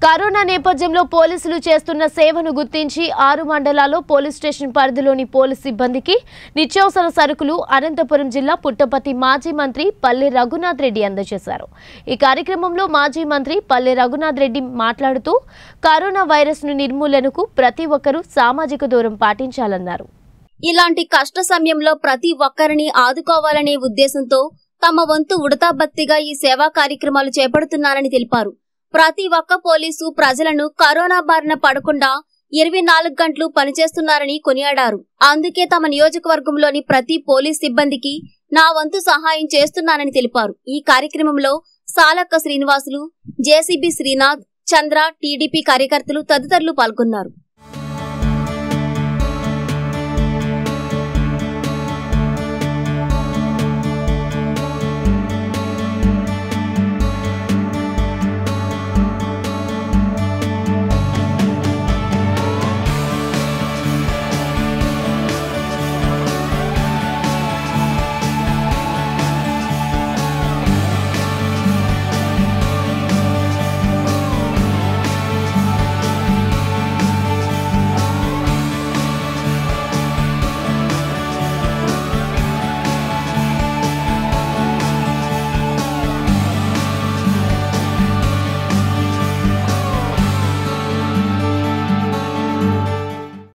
corona నేపథ్యంలో పోలీసులు చేస్తున్న సేవను గుర్తించి ఆరు మండలాల్లో పోలీస్ స్టేషన్ పరిధిలోని పోలీస్ సిబ్బందికి నిత్యావసర సరుకులు అనంతపురం జిల్లా పుట్టపర్తి మాజీ మంత్రి పల్లె రఘునాథ్ రెడ్డి అందజేశారు ఈ కార్యక్రమంలో మాజీ మంత్రి పల్లె రఘునాథ్ రెడ్డి మాట్లాడుతూ కరోనా వైరస్ను నిర్మూలనకు ప్రతి ఒక్కరూ సామాజిక దూరం పాటించాలన్నారు ఇలాంటి కష్ట సమయంలో ప్రతి ఒక్కరిని ఆదుకోవాలనే ఉద్దేశంతో తమ వంతు ఉడతాభక్తిగా ఈ సేవా కార్యక్రమాలు చేపడుతున్నారని తెలిపారు ప్రతి ఒక్క పోలీసు ప్రజలను కరోనా బారిన పడకుండా ఇరవై నాలుగు గంటలు పనిచేస్తున్నారని కొనియాడారు అందుకే తమ నియోజకవర్గంలోని ప్రతి పోలీస్ సిబ్బందికి నా వంతు సహాయం చేస్తున్నానని తెలిపారు ఈ కార్యక్రమంలో సాలక్క శ్రీనివాసులు జేసీబీ శ్రీనాథ్ చంద్ర టీడీపీ కార్యకర్తలు తదితరులు పాల్గొన్నారు